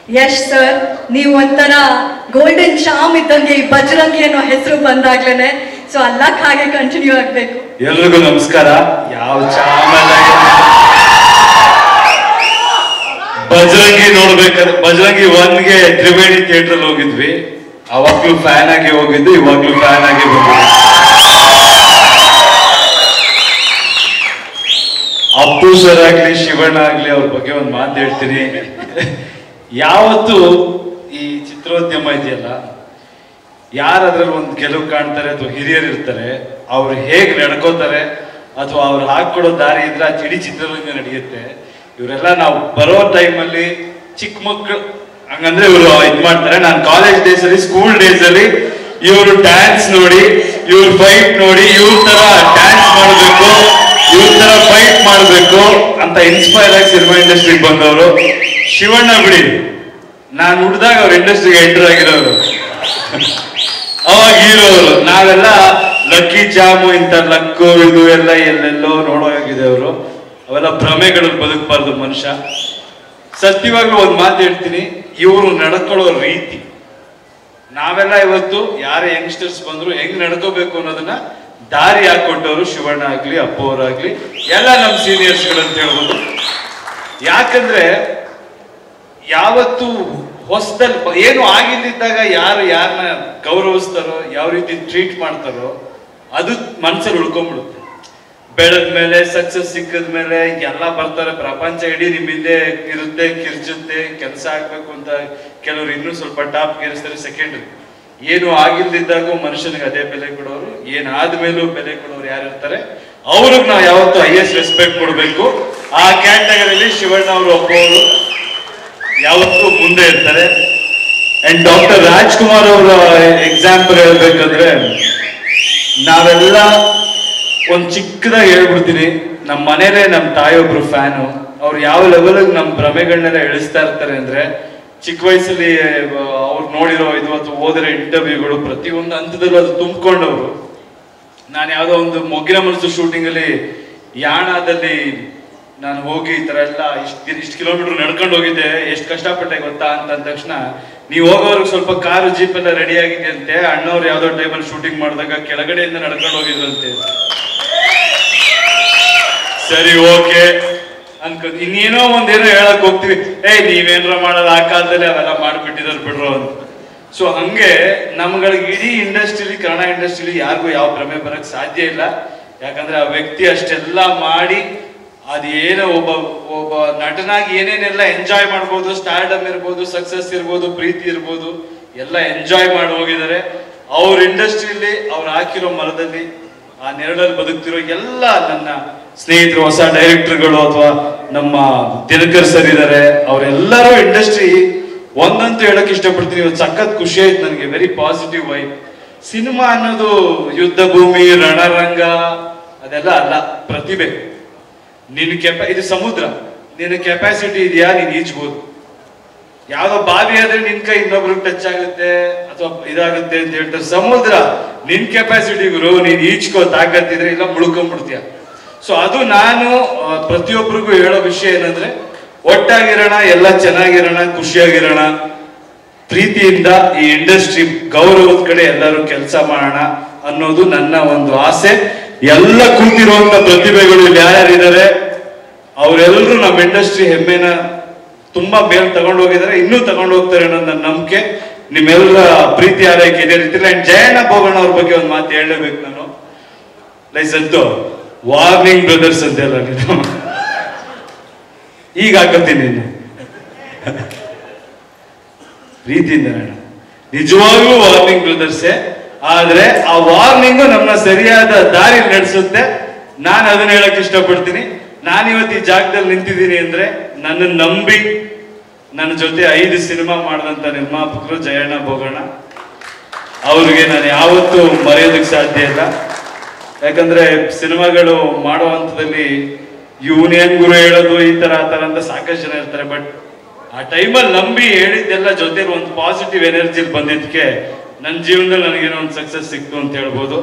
Yash sir ನೀವು ಒಂಥರ golden Sham ಇದ್ದಂಗೆ ಈ ಬಜರಂಗಿ ಅನ್ನೋ ಹೆಸರು ಬಂದಾಗ್ಲೇನೆ ಸೊ ಅಲ್ಲಕ್ ಹಾಗೆ ಕಂಟಿನ್ಯೂ ಆಗ್ಬೇಕು ಎಲ್ರಿಗೂ ನಮಸ್ಕಾರ ಯಾವ ಚಾಮಲ್ಲ ಬಜರಂಗಿ ನೋಡ್ಬೇಕಾದ್ರೆ ಬಜರಂಗಿ ಒನ್ಗೆ ತ್ರಿವೇಣಿ ಥಿಯೇಟರ್ ಹೋಗಿದ್ವಿ ಅವಾಗ್ಲೂ ಫ್ಯಾನ್ ಆಗಿ ಹೋಗಿದ್ದು ಇವಾಗ್ಲೂ ಫ್ಯಾನ್ ಆಗಿ ಹೋಗಿದ್ವಿ ಅಪ್ಪು ಸರ್ ಆಗ್ಲಿ ಶಿವಣ್ಣ ಆಗ್ಲಿ ಅವ್ರ ಬಗ್ಗೆ ಒಂದು ಮಾತು ಹೇಳ್ತೀನಿ ಯಾವತ್ತು ಈ ಚಿತ್ರೋದ್ಯಮ ಇದೆಯಲ್ಲ ಯಾರು ಅದ್ರಲ್ಲಿ ಒಂದು ಗೆಲುವು ಕಾಣ್ತಾರೆ ಅಥವಾ ಹಿರಿಯರು ಇರ್ತಾರೆ ಅವ್ರು ಹೇಗೆ ನಡ್ಕೋತಾರೆ ಅಥವಾ ಅವ್ರು ಹಾಕೊಡೋ ದಾರಿ ಇದ್ರೆ ಆ ಇಡೀ ಚಿತ್ರರಂಗ ನಡೆಯುತ್ತೆ ಇವರೆಲ್ಲ ನಾವು ಬರೋ ಟೈಮಲ್ಲಿ ಚಿಕ್ಕ ಮಕ್ಕಳು ಹಂಗಂದ್ರೆ ಇವರು ಇದ್ ಮಾಡ್ತಾರೆ ನಾನು ಕಾಲೇಜ್ ಡೇಸ್ ಅಲ್ಲಿ ಸ್ಕೂಲ್ ಡೇಸ್ ಅಲ್ಲಿ ಇವರು ಡ್ಯಾನ್ಸ್ ನೋಡಿ ಇವ್ರ ಫೈಟ್ ನೋಡಿ ಇವ್ರ ತರ ಡ್ಯಾನ್ಸ್ ಮಾಡಬೇಕು ಇವ್ರ ತರ ಫೈಟ್ ಮಾಡಬೇಕು ಅಂತ ಇನ್ಸ್ಪೈರ್ ಆಗಿ ಸಿನಿಮಾ ಇಂಡಸ್ಟ್ರಿಗೆ ಬಂದವರು ಶಿವಣ್ಣ ಬಿಡಿ ನಾನು ಹುಡ್ದಾಗ ಅವ್ರ ಇಂಡಸ್ಟ್ರಿಗೆ ಎಂಟರ್ ಆಗಿರೋರು ಅವಾಗ ಹೀರೋರು ನಾವೆಲ್ಲ ಲಕ್ಕಿ ಜಾಮು ಇಂಥ ಲಕ್ಕು ಇದು ಎಲ್ಲ ಎಲ್ಲೆಲ್ಲೋ ನೋಡೋಗಿದೆ ಅವರು ಅವೆಲ್ಲ ಭ್ರಮೆಗಳಲ್ಲಿ ಬದುಕಬಾರ್ದು ಮನುಷ್ಯ ಸತ್ಯವಾಗ್ಲೂ ಒಂದು ಮಾತು ಹೇಳ್ತೀನಿ ಇವರು ನಡ್ಕೊಳ್ಳೋ ರೀತಿ ನಾವೆಲ್ಲ ಇವತ್ತು ಯಾರೇ ಯಂಗ್ಸ್ಟರ್ಸ್ ಬಂದ್ರು ಹೆಂಗ್ ನಡ್ಕೋಬೇಕು ಅನ್ನೋದನ್ನ ದಾರಿ ಹಾಕೊಟ್ಟವರು ಶಿವಣ್ಣ ಆಗ್ಲಿ ಅಪ್ಪ ಅವರಾಗ್ಲಿ ಎಲ್ಲ ನಮ್ಮ ಸೀನಿಯರ್ಸ್ಗಳು ಅಂತ ಹೇಳ್ಬೋದು ಯಾಕಂದ್ರೆ ಯಾವತ್ತು ಹೊಸದಲ್ಲಿ ಏನು ಆಗಿದ್ದಾಗ ಯಾರು ಯಾರನ್ನ ಗೌರವಿಸ್ತಾರೋ ಯಾವ ರೀತಿ ಟ್ರೀಟ್ ಮಾಡ್ತಾರೋ ಅದು ಮನ್ಸಲ್ಲಿ ಉಳ್ಕೊಂಡ್ಬಿಡುತ್ತೆ ಬೆಳೆದ ಮೇಲೆ ಸಕ್ಸಸ್ ಸಿಕ್ಕದ ಮೇಲೆ ಎಲ್ಲ ಬರ್ತಾರೆ ಪ್ರಪಂಚ ಇಡೀ ನಿಮ್ ಹಿಂದೆ ಇರುತ್ತೆ ಕಿರ್ಚುತ್ತೆ ಕೆಲಸ ಆಗ್ಬೇಕು ಅಂತ ಕೆಲವರು ಇನ್ನೂ ಸ್ವಲ್ಪ ಟಾಪ್ ಗೆರಿಸ್ತಾರೆ ಸೆಕೆಂಡ್ರಿ ಏನು ಆಗಿಲ್ದಿದ್ದಾಗ ಮನುಷ್ಯನಿಗೆ ಅದೇ ಬೆಲೆ ಕೊಡೋರು ಏನ್ ಆದ್ಮೇಲೂ ಬೆಲೆ ಕೊಡೋರು ಯಾರು ಇರ್ತಾರೆ ಅವ್ರಿಗೆ ನಾವು ಯಾವತ್ತೂ ಹೈಯೆಸ್ಟ್ ರೆಸ್ಪೆಕ್ಟ್ ಕೊಡಬೇಕು ಆ ಕ್ಯಾಟಗರಿಯಲ್ಲಿ ಶಿವಣ್ಣ ಅವರು ಒಬ್ಬವರು ಯಾವತ್ತೂ ಮುಂದೆ ಇರ್ತಾರೆ ಅಂಡ್ ಡಾಕ್ಟರ್ ರಾಜ್ಕುಮಾರ್ ಅವರ ಎಕ್ಸಾಂಪಲ್ ಹೇಳ್ಬೇಕಂದ್ರೆ ನಾವೆಲ್ಲ ಒಂದ್ ಚಿಕ್ಕದಾಗಿ ಹೇಳ್ಬಿಡ್ತೀನಿ ನಮ್ಮ ಮನೇಲೆ ನಮ್ಮ ತಾಯಿಯೊಬ್ರು ಫ್ಯಾನು ಅವ್ರು ಯಾವ ಲೆವೆಲ್ ನಮ್ಮ ಭ್ರಮೆಗಳನ್ನೆಲ್ಲ ಇಳಿಸ್ತಾ ಇರ್ತಾರೆ ಅಂದ್ರೆ ಚಿಕ್ಕ ವಯಸ್ಸಲ್ಲಿ ಅವ್ರು ನೋಡಿರೋ ಇದು ಅಥವಾ ಓದಿರೋ ಇಂಟರ್ವ್ಯೂಗಳು ಪ್ರತಿಯೊಂದು ಹಂತದಲ್ಲೂ ಅದು ತುಂಬಿಕೊಂಡವರು ನಾನು ಯಾವುದೋ ಒಂದು ಮೊಗ್ಗಿನ ಮನಸ್ಸು ಶೂಟಿಂಗ್ ಅಲ್ಲಿ ಯಾಣದಲ್ಲಿ ನಾನು ಹೋಗಿ ಈ ತರ ಎಲ್ಲ ಇಷ್ಟು ಇಷ್ಟು ಕಿಲೋಮೀಟರ್ ನಡ್ಕೊಂಡು ಹೋಗಿದ್ದೆ ಎಷ್ಟು ಕಷ್ಟಪಟ್ಟೆ ಗೊತ್ತಾ ಅಂತ ಅಂದ ತಕ್ಷಣ ನೀವು ಹೋಗೋರ್ಗೆ ಸ್ವಲ್ಪ ಕಾರು ಜೀಪ್ ಎಲ್ಲ ರೆಡಿ ಆಗಿದೆ ಅಂತೆ ಅಣ್ಣವ್ರು ಯಾವ್ದೋ ಟೈಮಲ್ಲಿ ಶೂಟಿಂಗ್ ಮಾಡಿದಾಗ ಕೆಳಗಡೆಯಿಂದ ನಡ್ಕೊಂಡು ಹೋಗಿದ್ರಂತೆ ಸರಿ ಓಕೆ ಅನ್ಕೊ ಇನ್ನೇನೋ ಒಂದೇನೋ ಹೇಳಕ್ ಹೋಗ್ತೀವಿ ಏಯ್ ನೀವೇನ್ರ ಮಾಡೋದು ಆ ಕಾಲದಲ್ಲಿ ಅವೆಲ್ಲ ಮಾಡ್ಬಿಟ್ಟಿದಾರೆ ಬಿಡ್ರು ಅಂತ ಸೊ ಹಂಗೆ ನಮ್ಗಳಿಗೆ ಇಡೀ ಇಂಡಸ್ಟ್ರಿಲಿ ಕನ್ನಡ ಇಂಡಸ್ಟ್ರಿಲಿ ಯಾರಿಗೂ ಯಾವ ಭ್ರಮೆ ಬರಕ್ ಸಾಧ್ಯ ಇಲ್ಲ ಯಾಕಂದ್ರೆ ಆ ವ್ಯಕ್ತಿ ಅಷ್ಟೆಲ್ಲ ಮಾಡಿ ಅದೇನೋ ಒಬ್ಬ ಒಬ್ಬ ನಟನಾಗಿ ಏನೇನೆಲ್ಲ ಎಂಜಾಯ್ ಮಾಡ್ಬೋದು ಸ್ಟಾರ್ಡಮ್ ಇರ್ಬೋದು ಸಕ್ಸಸ್ ಇರ್ಬೋದು ಪ್ರೀತಿ ಇರ್ಬೋದು ಎಲ್ಲ ಎಂಜಾಯ್ ಮಾಡಿ ಹೋಗಿದ್ದಾರೆ ಅವ್ರ ಇಂಡಸ್ಟ್ರಿಯಲ್ಲಿ ಅವ್ರು ಹಾಕಿರೋ ಮರದಲ್ಲಿ ಆ ನೆರಳಲ್ಲಿ ಬದುಕ್ತಿರೋ ಎಲ್ಲ ನನ್ನ ಸ್ನೇಹಿತರು ಹೊಸ ಡೈರೆಕ್ಟರ್ಗಳು ಅಥವಾ ನಮ್ಮ ದಿನಕರ್ ಸರ್ ಇದ್ದಾರೆ ಅವರೆಲ್ಲರೂ ಇಂಡಸ್ಟ್ರಿ ಒಂದಂತೂ ಹೇಳಕ್ ಇಷ್ಟಪಡ್ತೀನಿ ಇವತ್ತು ಸಖತ್ ಖುಷಿ ಆಯ್ತು ನನಗೆ ವೆರಿ ಪಾಸಿಟಿವ್ ವೈಬ್ ಸಿನಿಮಾ ಅನ್ನೋದು ಯುದ್ಧ ಭೂಮಿ ರಣರಂಗ ಅದೆಲ್ಲ ಅಲ್ಲ ಪ್ರತಿಭೆ ನಿನ್ ಕೆಪ ಇದು ಸಮುದ್ರ ನಿನ್ನ ಕೆಪಾಸಿಟಿ ಇದೆಯಾ ನೀನ್ ಈಜ್ಬೋದು ಯಾವ್ದೋ ಬಾವಿ ಆದ್ರೆ ನಿನ್ ಕೈ ಇನ್ನೊಬ್ರಿಗೆ ಟಚ್ ಆಗುತ್ತೆ ಅಥವಾ ಇದಾಗುತ್ತೆ ಅಂತ ಹೇಳ್ತಾರೆ ಸಮುದ್ರ ನಿನ್ ಕೆಪಾಸಿಟಿ ಗುರು ನೀನ್ ಈಜ್ಕೋ ತಾಕತ್ತಿದ್ರೆ ಇಲ್ಲ ಮುಳ್ಕೊಂಡ್ಬಿಡ್ತೀಯ ಸೊ ಅದು ನಾನು ಆ, ಪ್ರತಿಯೊಬ್ಬರಿಗೂ ಹೇಳೋ ವಿಷಯ ಏನಂದ್ರೆ ಒಟ್ಟಾಗಿರೋಣ ಎಲ್ಲ ಚೆನ್ನಾಗಿರೋಣ ಖುಷಿಯಾಗಿರೋಣ ಪ್ರೀತಿಯಿಂದ ಈ ಇಂಡಸ್ಟ್ರಿ ಗೌರವದ ಕಡೆ ಎಲ್ಲರೂ ಕೆಲಸ ಮಾಡೋಣ ಅನ್ನೋದು ನನ್ನ ಒಂದು ಆಸೆ ಎಲ್ಲ ಕೂತಿರುವಂತ ಪ್ರತಿಭೆಗಳು ಇಲ್ಲಿ ಯಾರ್ಯಾರಿದ್ದಾರೆ ಅವರೆಲ್ಲರೂ ನಮ್ಮ ಇಂಡಸ್ಟ್ರಿ ಹೆಮ್ಮೆನ ತುಂಬಾ ಮೇಲ್ ತಗೊಂಡು ಹೋಗಿದ್ದಾರೆ ಇನ್ನೂ ತಗೊಂಡು ಹೋಗ್ತಾರೆ ಅನ್ನೋದು ನನ್ನ ನಂಬಿಕೆ ನಿಮ್ಮೆಲ್ಲರ ಪ್ರೀತಿ ಆರೈಕೆ ಇದೇ ರೀತಿ ಅಂಡ್ ಜಯಣ್ಣ ಬೋಗಣ್ಣ ಅವ್ರ ಬಗ್ಗೆ ಒಂದು ಮಾತು ಹೇಳಲೇಬೇಕು ನಾನು ಲೈಸಂತು ವಾರ್ನಿಂಗ್ ಬ್ರದರ್ಸ್ ಅಂತೆಲ್ಲ ನೀನು ಈಗ ಹಾಕತ್ತೀನಿ ನೀನು ಪ್ರೀತಿಯಿಂದ ನಾನು ನಿಜವಾಗ್ಲೂ ವಾರ್ನಿಂಗ್ ಬ್ರದರ್ಸೇ ಆದ್ರೆ ಆ ವಾರ್ನಿಂಗ್ ನಮ್ಮನ್ನ ಸರಿಯಾದ ದಾರಿ ನಡೆಸುತ್ತೆ ನಾನು ಅದನ್ನ ಹೇಳಕ್ ಇಷ್ಟಪಡ್ತೀನಿ ನಾನು ಇವತ್ತು ಈ ಜಾಗದಲ್ಲಿ ನಿಂತಿದ್ದೀನಿ ಅಂದ್ರೆ ನನ್ನ ನಂಬಿ ನನ್ನ ಜೊತೆ ಐದು ಸಿನಿಮಾ ಮಾಡಿದಂತ ನಿರ್ಮಾಪಕರು ಜಯಣ್ಣ ಬೋಗಣ್ಣ ಅವ್ರಿಗೆ ನಾನು ಯಾವತ್ತೂ ಮರೆಯೋದಕ್ಕೆ ಸಾಧ್ಯ ಇಲ್ಲ ಯಾಕಂದ್ರೆ ಸಿನಿಮಾಗಳು ಮಾಡೋ ಹಂತದಲ್ಲಿ ಯೂನಿಯನ್ ಗುರು ಹೇಳೋದು ಈ ತರ ಆ ತರ ಅಂತ ಸಾಕಷ್ಟು ಜನ ಇರ್ತಾರೆ ಬಟ್ ಆ ಟೈಮಲ್ಲಿ ನಂಬಿ ಹೇಳಿದ್ದೆಲ್ಲ ಜೊತೆಲಿ ಒಂದು ಪಾಸಿಟಿವ್ ಎನರ್ಜಿ ಬಂದಿದ್ದಕ್ಕೆ ನನ್ನ ಜೀವನದಲ್ಲಿ ನನಗೇನೋ ಒಂದು ಸಕ್ಸಸ್ ಸಿಕ್ತು ಅಂತ ಹೇಳ್ಬೋದು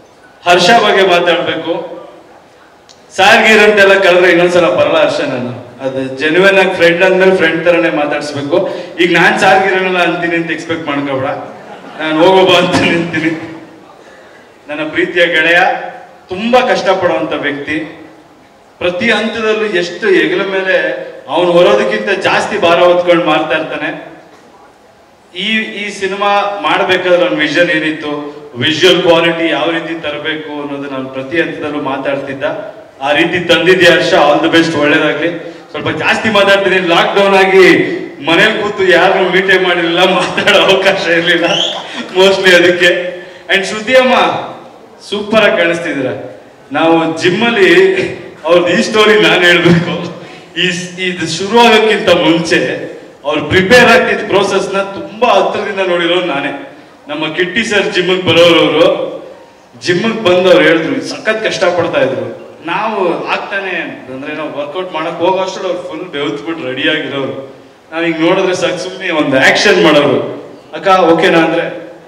ಹರ್ಷ ಬಗ್ಗೆ ಮಾತಾಡ್ಬೇಕು ಸಾರ್ಗೀರ್ ಅಂತೆಲ್ಲ ಕಳೆದ್ರೆ ಇನ್ನೊಂದ್ಸಲ ಬರಲ್ಲ ಹರ್ಷ ನಾನು ಅದು ಜೆನ್ಯೂನ್ ಆಗಿ ಫ್ರೆಂಡ್ ಅಂದ್ಮೇಲೆ ಫ್ರೆಂಡ್ ತರನೇ ಮಾತಾಡ್ಸ್ಬೇಕು ಈಗ ನಾನ್ ಸಾರ್ಗಿರಲ್ಲ ಅಂತೀನಿ ಅಂತ ಎಕ್ಸ್ಪೆಕ್ಟ್ ಮಾಡ್ಕೋಬೇಡ ನಾನು ಹೋಗೋಬಾ ಅಂತ ನಿಂತೀನಿ ನನ್ನ ಪ್ರೀತಿಯ ಗೆಳೆಯ ತುಂಬಾ ಕಷ್ಟಪಡುವಂತ ವ್ಯಕ್ತಿ ಪ್ರತಿ ಹಂತದಲ್ಲೂ ಎಷ್ಟು ಹೆಗಲ ಮೇಲೆ ಅವನು ಹೊರೋದಕ್ಕಿಂತ ಜಾಸ್ತಿ ಭಾರ ಹೊತ್ಕೊಂಡು ಮಾಡ್ತಾ ಇರ್ತಾನೆ ಈ ಈ ಸಿನಿಮಾ ಮಾಡ್ಬೇಕಾದ್ರೆ ನನ್ನ ವಿಷನ್ ಏನಿತ್ತು ವಿಜುವಲ್ ಕ್ವಾಲಿಟಿ ಯಾವ ರೀತಿ ತರಬೇಕು ಅನ್ನೋದು ನಾನು ಪ್ರತಿ ಹಂತದಲ್ಲೂ ಮಾತಾಡ್ತಿದ್ದ ಆ ರೀತಿ ತಂದಿದ್ದೆ ಹರ್ಷ ಆಲ್ ದಿ ಬೆಸ್ಟ್ ಒಳ್ಳೇದಾಗ್ಲಿ ಸ್ವಲ್ಪ ಜಾಸ್ತಿ ಮಾತಾಡ್ತೀನಿ ಲಾಕ್ ಡೌನ್ ಆಗಿ ಮನೇಲಿ ಕೂತು ಯಾರು ಮೀಟೇ ಮಾಡಿರಲಿಲ್ಲ ಮಾತಾಡೋ ಅವಕಾಶ ಇರಲಿಲ್ಲ ಮೋಸ್ಟ್ಲಿ ಅದಕ್ಕೆ ಅಂಡ್ ಶ್ರುತಿ ಅಮ್ಮ ಸೂಪರ್ ಆಗಿ ಕಾಣಿಸ್ತಿದ್ದೀರ ನಾವು ಜಿಮ್ಮಲ್ಲಿ ಅವ್ರದ್ದು ಈ ಸ್ಟೋರಿ ನಾನು ಹೇಳ್ಬೇಕು ಈ ಇದು ಶುರು ಆಗೋಕ್ಕಿಂತ ಮುಂಚೆ ಅವ್ರು ಪ್ರಿಪೇರ್ ಆಗ್ತಿದ್ದ ಪ್ರೋಸೆಸ್ ನ ತುಂಬಾ ಹತ್ರದಿಂದ ನೋಡಿರೋರು ನಾನೇ ನಮ್ಮ ಕಿಟ್ಟಿ ಸರ್ ಜಿಮ್ಗೆ ಬರೋರವರು ಜಿಮ್ಗೆ ಬಂದು ಅವ್ರು ಹೇಳಿದ್ರು ಸಖತ್ ಕಷ್ಟ ಪಡ್ತಾ ಇದ್ರು ನಾವು ಆಗ್ತಾನೆ ಅಂದ್ರೆ ನಾವು ವರ್ಕೌಟ್ ಮಾಡಕ್ ಹೋಗೋಷ್ಟು ಅವ್ರು ಫುಲ್ ಬೆವ್ತ್ಬಿಟ್ಟು ರೆಡಿ ಆಗಿರೋರು ನಾವ್ ಈಗ ನೋಡಿದ್ರೆ ಸಾಕು ಸುಮ್ಮನೆ ಒಂದು ಆಕ್ಷನ್ ಮಾಡೋರು ಅಕ್ಕ ಓಕೆನಾ ಅಂದ್ರೆ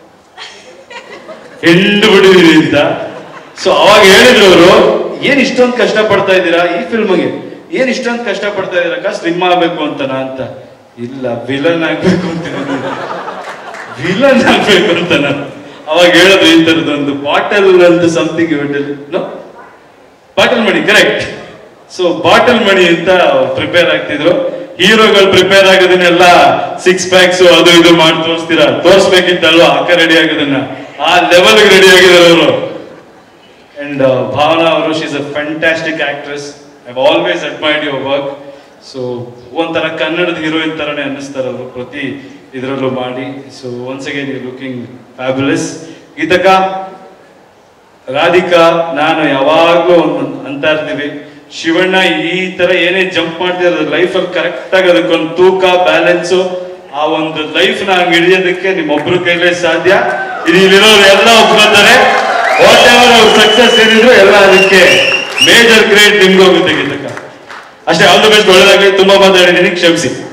ಹೆಂಡು ಬಿಡಿದೀನಿ ಅಂತ ಸೊ ಅವಾಗ ಹೇಳಿದ್ರು ಅವರು ಏನ್ ಇಷ್ಟೊಂದು ಕಷ್ಟ ಪಡ್ತಾ ಇದ್ದೀರಾ ಈ ಫಿಲ್ಮ್ಗೆ ಏನ್ ಇಷ್ಟೊಂದು ಕಷ್ಟ ಪಡ್ತಾ ಇದೀರಕ್ಕ ಸ್ಲಿಮ್ ಆಗ್ಬೇಕು ಅಂತನಾ ಅಂತ ಇಲ್ಲ ವಿಲನ್ ಆಗ್ಬೇಕು ಅಂತ ವಿಲನ್ ಆಗ್ಬೇಕು ಅಂತ ನಾನು ಅವಾಗ ಹೇಳಿದ್ರು ಈ ತರದೊಂದು ಬಾಟಲ್ ಅಂತ something no bottle Mani correct so bottle Mani ಅಂತ ಪ್ರಿಪೇರ್ ಆಗ್ತಿದ್ರು ಹೀರೋಗಳು ಪ್ರಿಪೇರ್ ಆಗೋದನ್ನೆಲ್ಲ ಸಿಕ್ಸ್ ಪ್ಯಾಕ್ಸ್ ಅದು ಇದು ಮಾಡಿ ತೋರಿಸ್ತೀರಾ ತೋರಿಸ್ಬೇಕಿತ್ತಲ್ವಾ ಅಕ್ಕ ರೆಡಿ ಆಗೋದನ್ನ ಆ ಲೆವೆಲ್ ರೆಡಿ ಆಗಿದ್ದಾರೆ ಅವರು ಅಂಡ್ ಭಾವನಾ ಅವರು she's a fantastic actress I always admired your work so ಒಂಥರ ಕನ್ನಡದ ಹೀರೋಯಿನ್ ತರನೇ ಅನ್ನಿಸ್ತಾರೆ ಅವರು ಪ್ರತಿ ಇದರಲ್ಲೂ ಮಾಡಿ so once again you looking fabulous ಗೀತಕ ರಾಧಿಕಾ ನಾನು ಯಾವಾಗ್ಲೂ ಒಂದು ಅಂತ ಇರ್ತೀವಿ ಶಿವಣ್ಣ ಈ ತರ ಏನೇ ಜಂಪ್ ಮಾಡ್ತಿರೋದು ಲೈಫ್ ಅಲ್ಲಿ ಕರೆಕ್ಟ್ ಆಗಿ ಅದಕ್ಕೊಂದು ತೂಕ ಬ್ಯಾಲೆನ್ಸ್ ಆ ಒಂದು ಲೈಫ್ ನ ಹಂಗ್ ಹಿಡಿಯೋದಕ್ಕೆ ನಿಮ್ಮೊಬ್ರು ಕೈಲೇ ಸಾಧ್ಯ ಇದು ಇಲ್ಲಿರೋರು ಎಲ್ಲ ಒಪ್ಕೊತಾರೆ ವಾಟ್ ಎವರ್ ಅವ್ರ ಸಕ್ಸಸ್ ಏನಿದ್ರು ಎಲ್ಲ ಅದಕ್ಕೆ ಮೇಜರ್ ಗ್ರೇಟ್ ನಿಮ್ಗೆ ಹೋಗುತ್ತೆ ಗೀತಕ್ಕ ಅಷ್ಟೇ ಆಲ್ ದ ಬೆಸ್ಟ್ ಒಳ್ಳೇದಾಗ್ಲಿ ತುಂಬಾ ಮಾತಾಡಿದ್ದೀನಿ ಕ್ಷಮಿಸಿ